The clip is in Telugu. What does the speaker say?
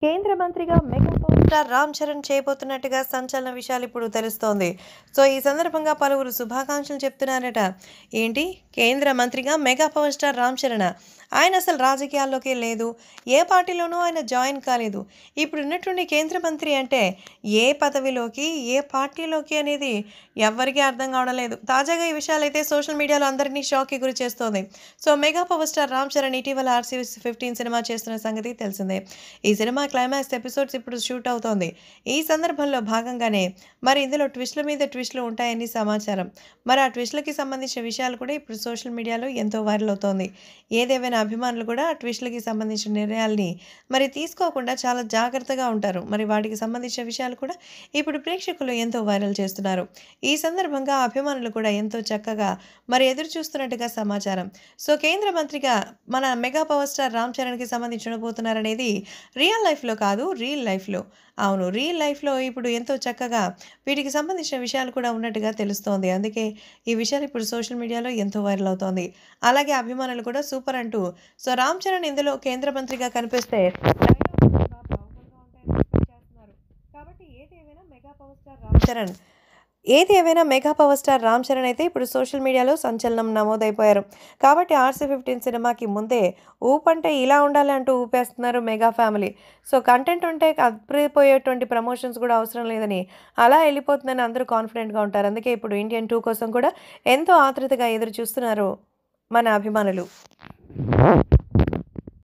కేంద్ర మంత్రిగా mega power star Ram Charan చేయబోతున్నట్టుగా సంచలన విషయాలు ఇప్పుడు తెలుస్తోంది సో ఈ సందర్భంగా పలువురు శుభాకాంక్షలు చెప్తున్నారట ఏంటి కేంద్ర మంత్రిగా mega power star Ram Charan ఆయన అసలు రాజకీయాల్లోకే లేదు ఏ పార్టీలోనూ ఆయన జాయిన్ కాలేదు ఇప్పుడు ఉన్నటువంటి కేంద్ర మంత్రి అంటే ఏ పదవిలోకి ఏ పార్టీలోకి అనేది ఎవ్వరికీ అర్థం కావడం లేదు తాజాగా ఈ విషయాలు అయితే సోషల్ మీడియాలో అందరినీ షాక్కి గురి చేస్తోంది so mega power star Ram Charan ఇటీవల ఆర్సీవీ ఫిఫ్టీన్ సినిమా చేస్తున్న సంగతి తెలిసిందే ఈ సినిమా క్లైమాక్స్ ఎపిసోడ్స్ ఇప్పుడు షూట్ అవుతోంది ఈ సందర్భంలో భాగంగానే మరి ఇందులో ట్విస్ట్ల మీద ట్విస్ట్లు ఉంటాయని సమాచారం మరి ఆ ట్విస్ట్లకి సంబంధించిన విషయాలు కూడా ఇప్పుడు సోషల్ మీడియాలో ఎంతో వైరల్ అవుతోంది ఏదేమైనా అభిమానులు కూడా ఆ ట్విస్ట్లకి సంబంధించిన నిర్ణయాల్ని మరి తీసుకోకుండా చాలా జాగ్రత్తగా ఉంటారు మరి వాటికి సంబంధించిన విషయాలు కూడా ఇప్పుడు ప్రేక్షకులు ఎంతో వైరల్ చేస్తున్నారు ఈ సందర్భంగా అభిమానులు కూడా ఎంతో చక్కగా మరి ఎదురు చూస్తున్నట్టుగా సమాచారం సో కేంద్ర మంత్రిగా మన మెగా పవర్ స్టార్ రామ్ చరణ్కి సంబంధించి ఉండబోతున్నారనేది రియల్ లైఫ్లో కాదు రియల్ లైఫ్లో అవును రియల్ లైఫ్లో ఇప్పుడు ఎంతో చక్కగా వీటికి సంబంధించిన విషయాలు కూడా ఉన్నట్టుగా తెలుస్తోంది అందుకే ఈ విషయాలు ఇప్పుడు సోషల్ మీడియాలో ఎంతో వైరల్ అవుతోంది అలాగే అభిమానులు కూడా సూపర్ అంటూ సో రామ్ చరణ్ ఇందులో కేంద్ర మంత్రిగా కనిపిస్తే కాబట్టి ఏది ఏమైనా mega power star Ram Charan ఏది ఏమైనా mega power star Ram Charan అయితే ఇప్పుడు సోషల్ మీడియాలో సంచలనం నమోదైపోయారు కాబట్టి ఆర్సీ ఫిఫ్టీన్ సినిమాకి ముందే ఊపంటే ఇలా ఉండాలి అంటూ ఊపేస్తున్నారు మెగా ఫ్యామిలీ సో కంటెంట్ ఉంటే అప్రిపోయేటువంటి ప్రమోషన్స్ కూడా అవసరం లేదని అలా వెళ్ళిపోతుందని అందరూ కాన్ఫిడెంట్గా ఉంటారు అందుకే ఇప్పుడు ఇండియన్ టూ కోసం కూడా ఎంతో ఆతృతగా ఎదురు చూస్తున్నారు మన అభిమానులు